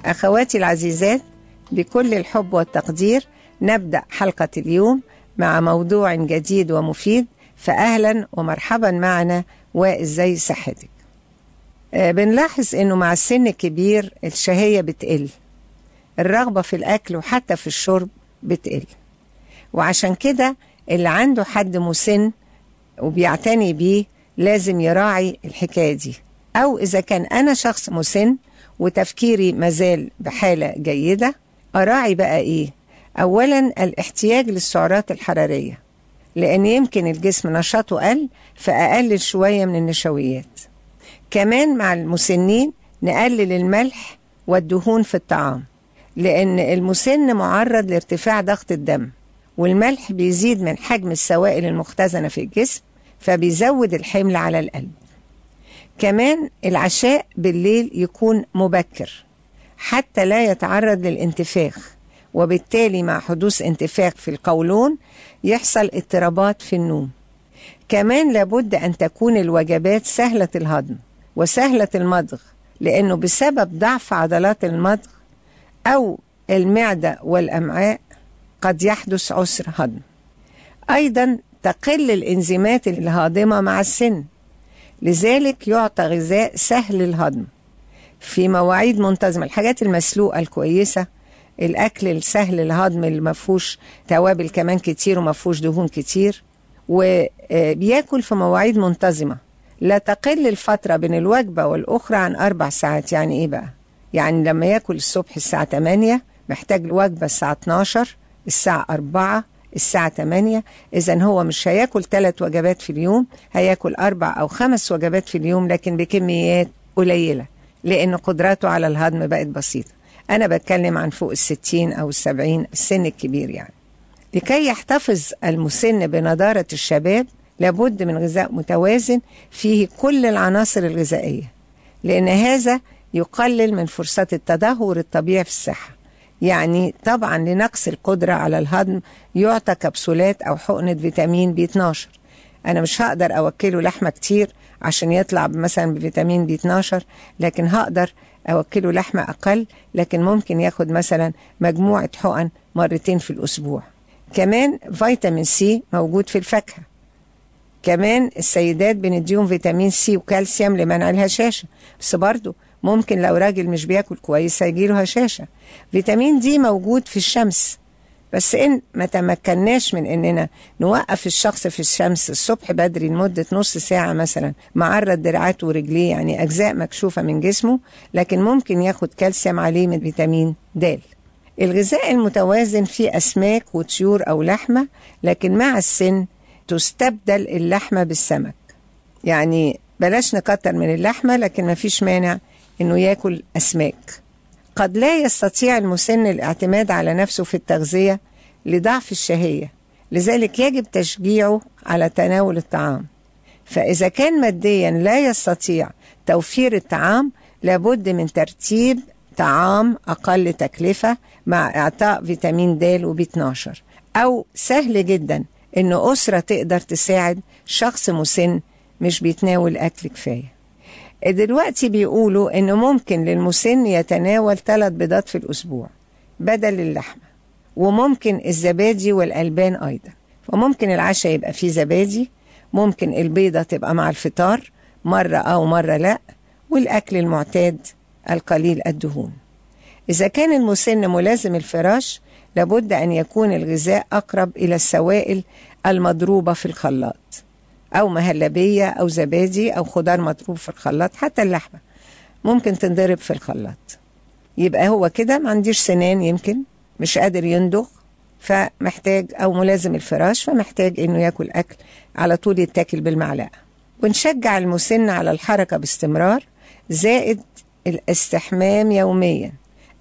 أخواتي العزيزات بكل الحب والتقدير نبدأ حلقة اليوم مع موضوع جديد ومفيد فأهلا ومرحبا معنا وإزاي صحتك آه، بنلاحظ إنه مع السن الكبير الشهية بتقل الرغبة في الأكل وحتى في الشرب بتقل وعشان كده اللي عنده حد مسن وبيعتني بيه لازم يراعي الحكاية دي أو إذا كان أنا شخص مسن وتفكيري مازال بحالة جيدة أراعي بقى إيه؟ أولا الاحتياج للسعرات الحرارية لأن يمكن الجسم نشاطه قل فأقلل شوية من النشويات كمان مع المسنين نقلل الملح والدهون في الطعام لأن المسن معرض لارتفاع ضغط الدم والملح بيزيد من حجم السوائل المختزنة في الجسم فبيزود الحمل على القلب كمان العشاء بالليل يكون مبكر حتى لا يتعرض للانتفاخ وبالتالي مع حدوث انتفاخ في القولون يحصل اضطرابات في النوم كمان لابد أن تكون الوجبات سهلة الهضم وسهلة المضغ لأنه بسبب ضعف عضلات المضغ أو المعدة والأمعاء قد يحدث عسر هضم أيضا تقل الإنزيمات الهاضمة مع السن لذلك يعطى غذاء سهل الهضم في مواعيد منتظمة الحاجات المسلوقة الكويسة الأكل السهل الهضم اللي ما فيهوش توابل كمان كتير وما فيهوش دهون كتير وبياكل في مواعيد منتظمة لا تقل الفترة بين الوجبة والأخرى عن أربع ساعات يعني إيه بقى؟ يعني لما ياكل الصبح الساعة 8 محتاج وجبة الساعة 12 الساعة 4 الساعة 8 إذا هو مش هياكل ثلاث وجبات في اليوم هياكل أربع أو خمس وجبات في اليوم لكن بكميات قليلة لأن قدراته على الهضم بقت بسيطة أنا بتكلم عن فوق الستين أو السبعين السن الكبير يعني لكي يحتفظ المسن بنضارة الشباب لابد من غذاء متوازن فيه كل العناصر الغذائية لأن هذا يقلل من فرصات التدهور الطبيعي في الصحة يعني طبعا لنقص القدرة على الهضم يعطى كبسولات أو حقنة فيتامين بي 12 أنا مش هقدر أوكله لحمة كتير عشان يطلع مثلا بفيتامين بي 12 لكن هقدر أوكله لحمة أقل لكن ممكن ياخد مثلا مجموعة حقن مرتين في الأسبوع كمان فيتامين سي موجود في الفاكهة كمان السيدات بنديهم فيتامين سي وكالسيوم لمنع الهشاشة بس برضه ممكن لو راجل مش بياكل كويس هيجيله هشاشة فيتامين دي موجود في الشمس بس إن ما تمكناش من إننا نوقف الشخص في الشمس الصبح بدري لمدة نص ساعة مثلا معرض دراعاته ورجليه يعني أجزاء مكشوفة من جسمه لكن ممكن ياخد كالسيوم عليه من فيتامين د الغذاء المتوازن فيه أسماك وطيور أو لحمة لكن مع السن تستبدل اللحمة بالسمك يعني بلاش نكتر من اللحمة لكن ما فيش مانع إنه ياكل أسماك قد لا يستطيع المسن الاعتماد على نفسه في التغذية لضعف الشهية لذلك يجب تشجيعه على تناول الطعام فإذا كان ماديا لا يستطيع توفير الطعام لابد من ترتيب طعام أقل تكلفة مع إعطاء فيتامين د وبي 12 أو سهل جدا إن أسرة تقدر تساعد شخص مسن مش بيتناول أكل كفاية دلوقتي بيقولوا إنه ممكن للمسن يتناول ثلاث بيضات في الأسبوع بدل اللحمة وممكن الزبادي والألبان أيضا وممكن العشاء يبقى فيه زبادي ممكن البيضة تبقى مع الفطار مرة أو مرة لأ والأكل المعتاد القليل الدهون إذا كان المسن ملازم الفراش لابد أن يكون الغذاء أقرب إلى السوائل المضروبة في الخلاط أو مهلبية أو زبادي أو خضار مضروب في الخلاط حتى اللحمة ممكن تنضرب في الخلاط يبقى هو كده ما عنديش سنان يمكن مش قادر يندغ فمحتاج أو ملازم الفراش فمحتاج إنه ياكل أكل على طول يتاكل بالمعلقة ونشجع المسن على الحركة باستمرار زائد الاستحمام يوميا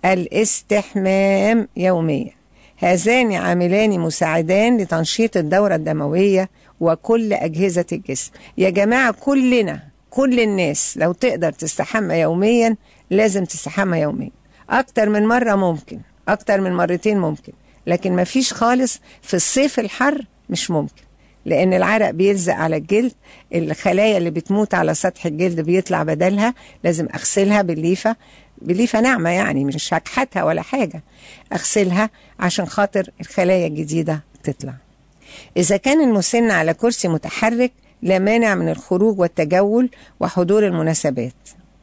الاستحمام يوميا هذان عاملان مساعدان لتنشيط الدورة الدموية وكل أجهزة الجسم يا جماعة كلنا كل الناس لو تقدر تستحمى يوميا لازم تستحمى يوميا أكتر من مرة ممكن أكتر من مرتين ممكن لكن مفيش خالص في الصيف الحر مش ممكن لأن العرق بيلزق على الجلد الخلايا اللي بتموت على سطح الجلد بيطلع بدلها لازم أغسلها بالليفة بليفة ناعمة يعني مش هكحتها ولا حاجة أغسلها عشان خاطر الخلايا الجديدة تطلع إذا كان المسن على كرسي متحرك لا مانع من الخروج والتجول وحضور المناسبات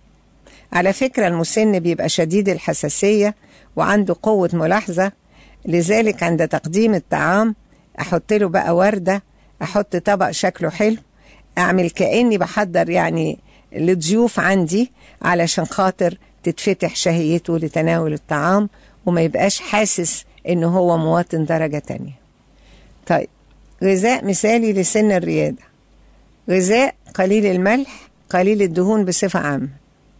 على فكرة المسن بيبقى شديد الحساسية وعنده قوة ملاحظة لذلك عند تقديم الطعام أحط له بقى وردة أحط طبق شكله حلو أعمل كأني بحضر يعني لضيوف عندي علشان خاطر تتفتح شهيته لتناول الطعام وما يبقاش حاسس إنه هو مواطن درجة تانية طيب غذاء مثالي لسن الريادة غذاء قليل الملح قليل الدهون بصفة عامة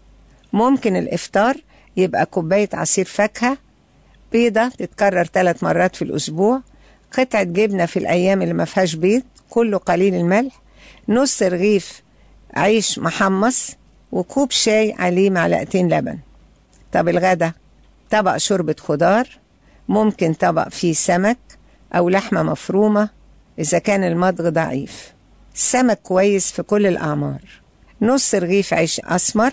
ممكن الإفطار يبقى كوباية عصير فاكهة بيضة تتكرر ثلاث مرات في الأسبوع قطعة جبنة في الأيام اللي ما فيهاش بيض كله قليل الملح نص رغيف عيش محمص وكوب شاي عليه معلقتين لبن طب الغدا طبق شوربة خضار ممكن طبق فيه سمك أو لحمة مفرومة إذا كان المضغ ضعيف السمك كويس في كل الأعمار نص رغيف عيش أسمر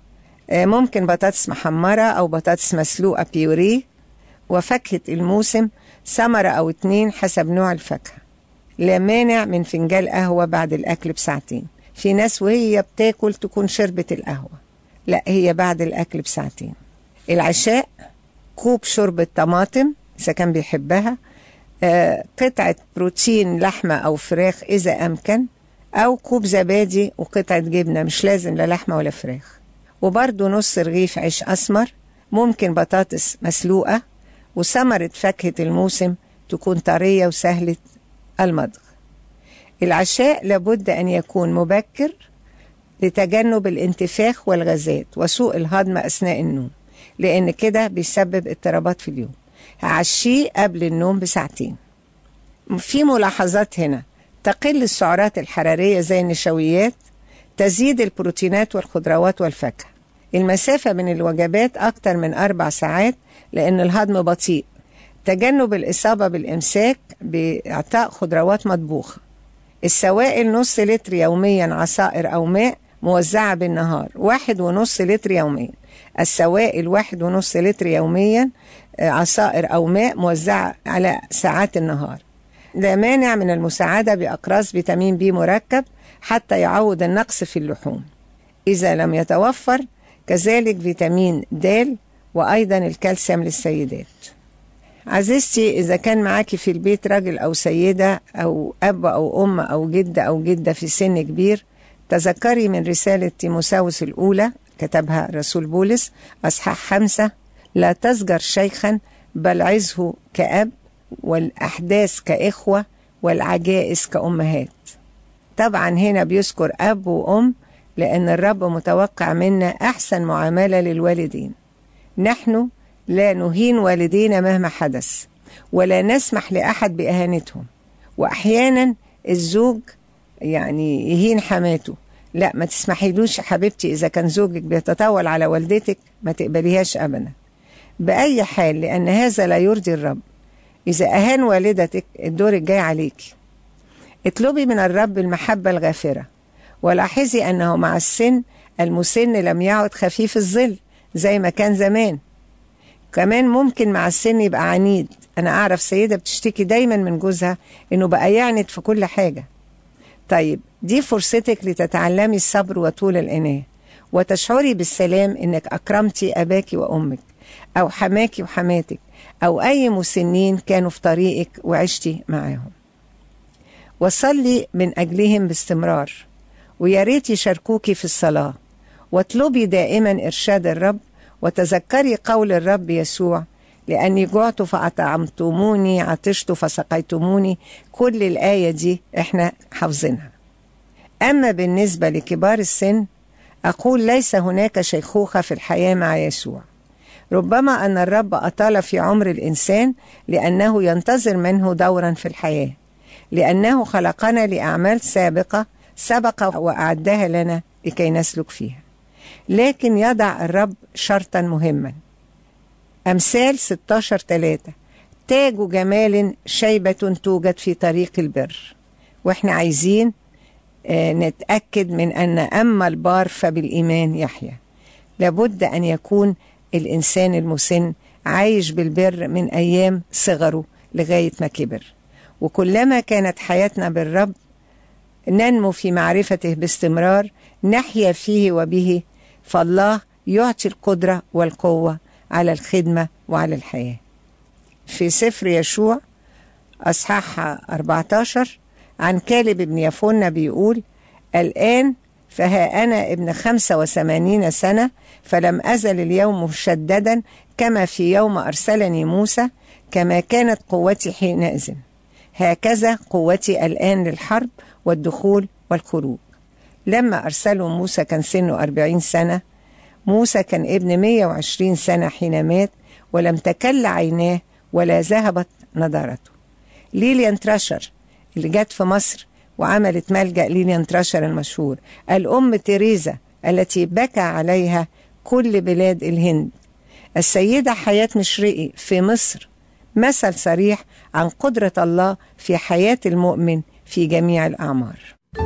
ممكن بطاطس محمرة أو بطاطس مسلوقة بيوريه وفاكهة الموسم ثمرة أو اتنين حسب نوع الفاكهة لا مانع من فنجان قهوة بعد الأكل بساعتين في ناس وهي بتاكل تكون شربت القهوة لا هي بعد الأكل بساعتين العشاء كوب شوربة طماطم إذا كان بيحبها آه قطعة بروتين لحمة أو فراخ إذا أمكن أو كوب زبادي وقطعة جبنة مش لازم لا لحمة ولا فراخ وبرضه نص رغيف عيش أسمر ممكن بطاطس مسلوقة وثمرة فاكهة الموسم تكون طرية وسهلة المضغ العشاء لابد أن يكون مبكر لتجنب الانتفاخ والغازات وسوء الهضم أثناء النوم لأن كده بيسبب اضطرابات في اليوم هعشيه قبل النوم بساعتين في ملاحظات هنا تقل السعرات الحرارية زي النشويات تزيد البروتينات والخضروات والفاكهة المسافة بين الوجبات أكتر من أربع ساعات لأن الهضم بطيء تجنب الإصابة بالإمساك بإعطاء خضروات مطبوخة السوائل نص لتر يوميا عصائر أو ماء موزعة بالنهار واحد ونص لتر يوميا السوائل واحد ونص لتر يوميا عصائر أو ماء موزعة على ساعات النهار لا مانع من المساعدة بأقراص فيتامين بي مركب حتى يعوض النقص في اللحوم إذا لم يتوفر كذلك فيتامين د وأيضا الكالسيوم للسيدات عزيزتي إذا كان معاكي في البيت راجل أو سيدة أو أب أو أم أو جد أو جدة في سن كبير تذكري من رسالة تيموساوس الأولى كتبها رسول بولس أصحاح خمسة لا تزجر شيخا بل عزه كأب والأحداث كإخوة والعجائز كأمهات طبعا هنا بيذكر أب وأم لأن الرب متوقع منا أحسن معاملة للوالدين نحن لا نهين والدينا مهما حدث ولا نسمح لأحد بإهانتهم وأحيانا الزوج يعني يهين حماته لا ما تسمحيلوش حبيبتي إذا كان زوجك بيتطاول على والدتك ما تقبليهاش أبدا بأي حال لأن هذا لا يرضي الرب إذا أهان والدتك الدور الجاي عليك اطلبي من الرب المحبة الغافرة ولاحظي أنه مع السن المسن لم يعد خفيف الظل زي ما كان زمان كمان ممكن مع السن يبقى عنيد أنا أعرف سيدة بتشتكي دايما من جوزها إنه بقى يعند في كل حاجة طيب دي فرصتك لتتعلمي الصبر وطول الإناة وتشعري بالسلام إنك أكرمتي أباك وأمك أو حماكي وحماتك أو أي مسنين كانوا في طريقك وعشتي معاهم وصلي من أجلهم باستمرار ويا ريت يشاركوكي في الصلاة واطلبي دائما إرشاد الرب وتذكري قول الرب يسوع لأني جعت فأطعمتموني عطشت فسقيتموني كل الآية دي إحنا حافظينها أما بالنسبة لكبار السن أقول ليس هناك شيخوخة في الحياة مع يسوع ربما أن الرب أطال في عمر الإنسان لأنه ينتظر منه دورا في الحياة لأنه خلقنا لأعمال سابقة سبق وأعدها لنا لكي نسلك فيها لكن يضع الرب شرطا مهما أمثال 16 3 تاج جمال شيبة توجد في طريق البر وإحنا عايزين نتأكد من أن أما البار فبالإيمان يحيى لابد أن يكون الإنسان المسن عايش بالبر من أيام صغره لغاية ما كبر وكلما كانت حياتنا بالرب ننمو في معرفته باستمرار نحيا فيه وبه فالله يعطي القدرة والقوة على الخدمة وعلى الحياة في سفر يشوع أصحاح 14 عن كالب بن يفون بيقول الآن فها أنا ابن خمسة وثمانين سنة فلم أزل اليوم مشددا كما في يوم أرسلني موسى كما كانت قوتي حينئذ هكذا قوتي الآن للحرب والدخول والخروج لما أرسله موسى كان سنه أربعين سنة موسى كان ابن مية وعشرين سنة حين مات ولم تكل عيناه ولا ذهبت نضارته ليليان تراشر اللي جت في مصر وعملت ملجأ ليليان تراشر المشهور الأم تيريزا التي بكى عليها كل بلاد الهند السيدة حياة مشرقي في مصر مثل صريح عن قدرة الله في حياة المؤمن في جميع الأعمار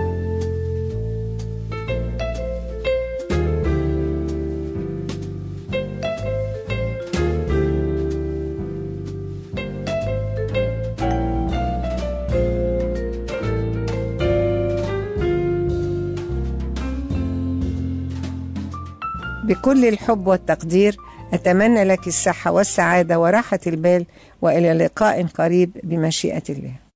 بكل الحب والتقدير أتمنى لك الصحة والسعادة وراحة البال وإلى لقاء قريب بمشيئة الله